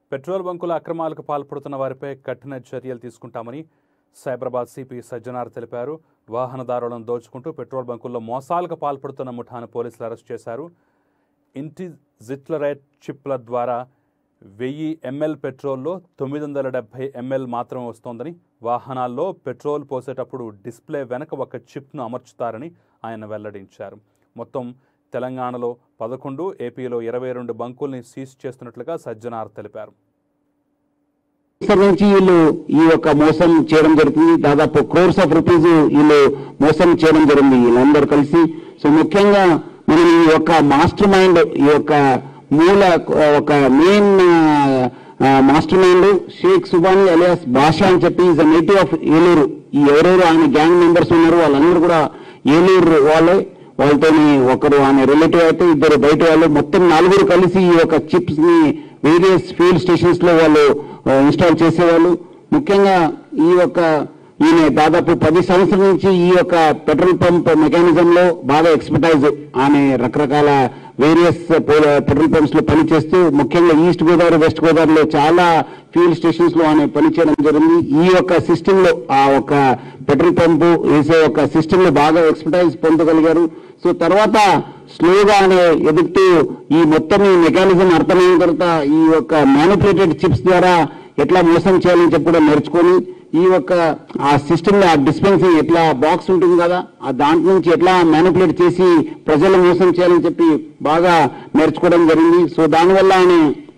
Petrol బంకుల అక్రమాలకు పాల్పడుతున్న వారిపై కఠిన చర్యలు తీసుకుంటామని సైబరాబాద్ సిపి సజ్జనార్ తెలిపారు వాహనదారులను దోచుకుంటూ పెట్రోల్ బంకుల్లో మోసాలకు పాల్పడుతున్న ముఠాను పోలీసులు అరెస్ట్ చేశారు ఇంటి జిట్లరైట్ చిప్ల ద్వారా వెయ్యి ఎంఎల్ పెట్రోల్లో తొమ్మిది వందల డెబ్బై ఎంఎల్ మాత్రమే వస్తోందని వాహనాల్లో పెట్రోల్ పోసేటప్పుడు డిస్ప్లే వెనక ఒక చిప్ను అమర్చుతారని ఆయన వెల్లడించారు మొత్తం తెలంగాణలో పదకొండు ఏపీలో ఇరవై రెండు బంకుల్ని సీజ్ చేస్తున్నట్లుగా సజ్జనార్ తెలిపారు సంవత్సరం నుంచి వీళ్ళు ఈ యొక్క మోసం చేయడం జరుగుతుంది దాదాపు క్రోర్స్ ఆఫ్ రూపీస్ వీళ్ళు మోసం చేయడం జరిగింది వీళ్ళందరూ కలిసి సో ముఖ్యంగా మనం ఈ యొక్క మాస్టర్ మైండ్ ఈ యొక్క మూల ఆ, ఒక main mastermind Shaik Subhani alias Basha అని చెప్పి ఈజ్ నేటివ్ ఆఫ్ ఏలూరు ఈ ఎవరెవరు ఆయన గ్యాంగ్ మెంబర్స్ ఉన్నారు వాళ్ళందరూ కూడా ఏలూరు వాళ్ళే వాళ్ళతోని ఒకరు ఆయన రిలేటివ్ అయితే ఇద్దరు బయట వాళ్ళు మొత్తం నలుగురు కలిసి ఈ యొక్క చిప్స్ ని వేరియస్ ఫ్యూల్ స్టేషన్స్ లో వాళ్ళు ఇన్స్టాల్ చేసేవాళ్ళు ముఖ్యంగా ఈ యొక్క ఈయన దాదాపు పది సంవత్సరాల నుంచి ఈ యొక్క పెట్రోల్ పంప్ మెకానిజం లో బాగా ఎక్స్పర్టైజ్ ఆమె రకరకాల వేరియస్ పెట్రోల్ పంప్స్ లో పనిచేస్తూ ముఖ్యంగా ఈస్ట్ గోదావరి వెస్ట్ గోదావరిలో చాలా ఫ్యూల్ స్టేషన్స్ లో ఆమె పనిచేయడం జరిగింది ఈ యొక్క సిస్టమ్ లో ఆ ఒక పెట్రోల్ పంపు వేసే ఒక సిస్టమ్ లో బాగా ఎక్స్పర్టైజ్ పొందగలిగారు సో తర్వాత స్లోగా అనే ఎదుగుతూ ఈ మొత్తం ఈ మెకానిజం అర్థమైన తర్వాత ఈ యొక్క మ్యానిపులేటెడ్ చిప్స్ ద్వారా ఎట్లా మోసం చేయాలని చెప్పి కూడా నేర్చుకొని ఈ యొక్క ఆ సిస్టమ్ ఆ డిస్పెన్సింగ్ ఎట్లా బాక్స్ ఉంటుంది కదా ఆ దాంట్లో నుంచి ఎట్లా మ్యానిపులేట్ చేసి ప్రజలు మోసం చేయాలని చెప్పి బాగా నేర్చుకోవడం జరిగింది సో దానివల్ల ఆయన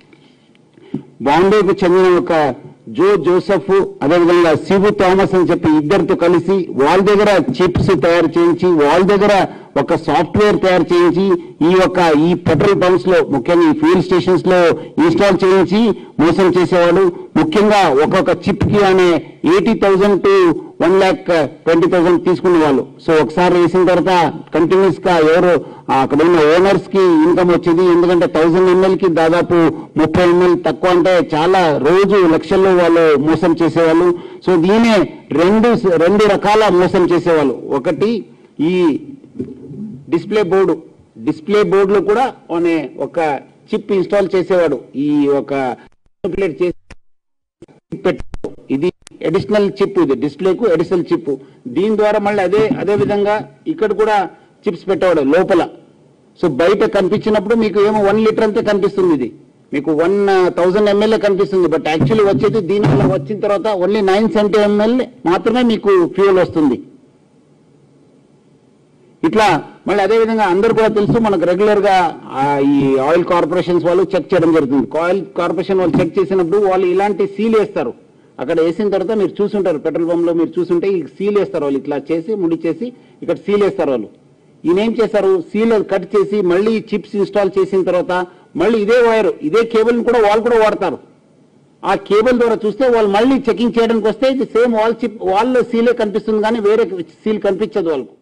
బాంబేకు చెందిన ఒక జో జోసెఫ్ అదేవిధంగా శివు థామస్ అని చెప్పి ఇద్దరితో కలిసి వాళ్ళ దగ్గర చిప్స్ తయారు చేయించి వాళ్ళ దగ్గర ఒక సాఫ్ట్వేర్ తయారు చేయించి ఈ యొక్క ఈ పెట్రోల్ పంప్స్ లో ముఖ్యంగా ఈ ఫ్యూల్ స్టేషన్స్ లో ఇన్స్టాల్ చేయించి మోసం చేసేవాళ్ళు ముఖ్యంగా ఒక్కొక్క చిప్ కి అనే eighty thousand to one lakh twenty thousand తీసుకునే వాళ్ళు సో ఒకసారి వేసిన తర్వాత కంటిన్యూస్ గా ఎవరు ఆ అక్కడ ఉన్న ఓనర్స్ కి ఇన్కమ్ వచ్చేది ఎందుకంటే థౌసండ్ ఎంఎల్ కి దాదాపు ముప్పై ఎంఎల్ తక్కువ అంటే చాలా రోజు లక్షల్లో వాళ్ళు మోసం చేసేవాళ్ళు సో దీనే రెండు రెండు రకాల మోసం చేసేవాళ్ళు ఒకటి ఈ డిస్ప్లే బోర్డు డిస్ప్లే బోర్డులో కూడా అనే ఒక చిప్ ఇన్స్టాల్ చేసేవాడు ఈ ఒక manipulate చేసి chip పెట్టాడు. ఇది అడిషనల్ చిప్ ఇది డిస్ప్లేకు అడిషనల్ చిప్ దీని ద్వారా మళ్ళీ అదే అదే విధంగా ఇక్కడ కూడా చిప్స్ పెట్టేవాడు లోపల సో బయట కనిపించినప్పుడు మీకు ఏమో వన్ లీటర్ అంతే కనిపిస్తుంది ఇది మీకు వన్ థౌజండ్ ఎంఎల్ఏ కనిపిస్తుంది బట్ యాక్చువల్లీ వచ్చేది దీనివల్ల వచ్చిన తర్వాత ఓన్లీ నైన్ సెవెంటీ ఎంఎల్ మాత్రమే మీకు ఫ్యూల్ వస్తుంది ఇట్లా మళ్ళీ అదే విధంగా అందరు కూడా తెలుసు మనకు రెగ్యులర్ గా ఆ, ఈ ఆయిల్ కార్పొరేషన్స్ వాళ్ళు చెక్ చేయడం జరుగుతుంది ఆయిల్ కార్పొరేషన్ వాళ్ళు చెక్ చేసినప్పుడు వాళ్ళు ఇలాంటి సీల్ వేస్తారు అక్కడ వేసిన తర్వాత మీరు చూసుంటారు పెట్రోల్ పంప్ లో మీరు చూసుంటే ఈ సీల్ వేస్తారు వాళ్ళు ఇట్లా చేసి ముడి చేసి ఇక్కడ సీల్ వేస్తారు వాళ్ళు ఈయన ఏం చేస్తారు సీల్ కట్ చేసి మళ్ళీ చిప్స్ ఇన్స్టాల్ చేసిన తర్వాత మళ్ళీ ఇదే వైర్ ఇదే కేబుల్ కూడా వాళ్ళు కూడా వాడతారు ఆ కేబుల్ ద్వారా చూస్తే వాళ్ళు మళ్ళీ చెకింగ్ చేయడానికి వస్తే ఇది సేమ్ వాల్ చిప్ వాళ్ళ సీలే కనిపిస్తుంది కానీ వేరే సీల్ కనిపించదు వాళ్ళకు